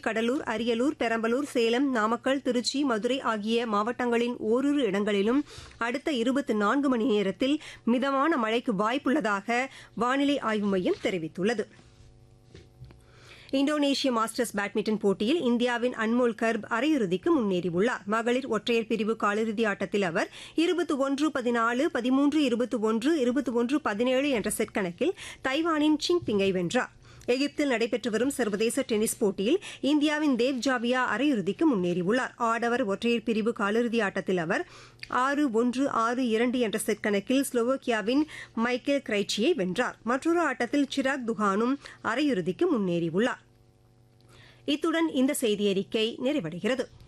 கடலூர் அரியலூர் பெரம்பலூர் சேலம் நாமக்கல் திருச்சி மதுரை ஆகிய மாவட்டங்களின் ஓரிரு இடங்களிலும் அடுத்த இருபத்தி நான்கு மணி நேரத்தில் மிதமான மழைக்கு வாய்ப்புள்ளதாக வானிலை ஆய்வு மையம் தெரிவித்துள்ளது இந்தோனேஷிய மாஸ்டர்ஸ் பேட்மிண்டன் போட்டியில் இந்தியாவின் அன்மோல் கர்ப் அரையிறுதிக்கு முன்னேறியுள்ளார் மகளிர் ஒற்றையர் பிரிவு காலிறுதி ஆட்டத்தில் அவர் இருபத்தி ஒன்று பதினாலு பதிமூன்று இருபத்தி ஒன்று இருபத்தி ஒன்று பதினேழு என்ற செட் கணக்கில் தைவானின் சிங் பிங்கை வென்றார் எகிப்தில் நடைபெற்று வரும் சர்வதேச டென்னிஸ் போட்டியில் இந்தியாவின் தேவ் ஜாவியா அரையிறுதிக்கு முன்னேறியுள்ளார் ஆடவர் ஒற்றையர் பிரிவு காலிறுதி ஆட்டத்தில் அவர் ஆறு ஒன்று ஆறு இரண்டு என்ற செட் கணக்கில் ஸ்லோவோக்கியாவின் மைக்கேல் கிரைச்சியை வென்றார் மற்றொரு ஆட்டத்தில் சிராக் துஹானும் அரையிறுதிக்கு முன்னேறியுள்ளார் இத்துடன் இந்த செய்தியறிக்கை நிறைவடைகிறது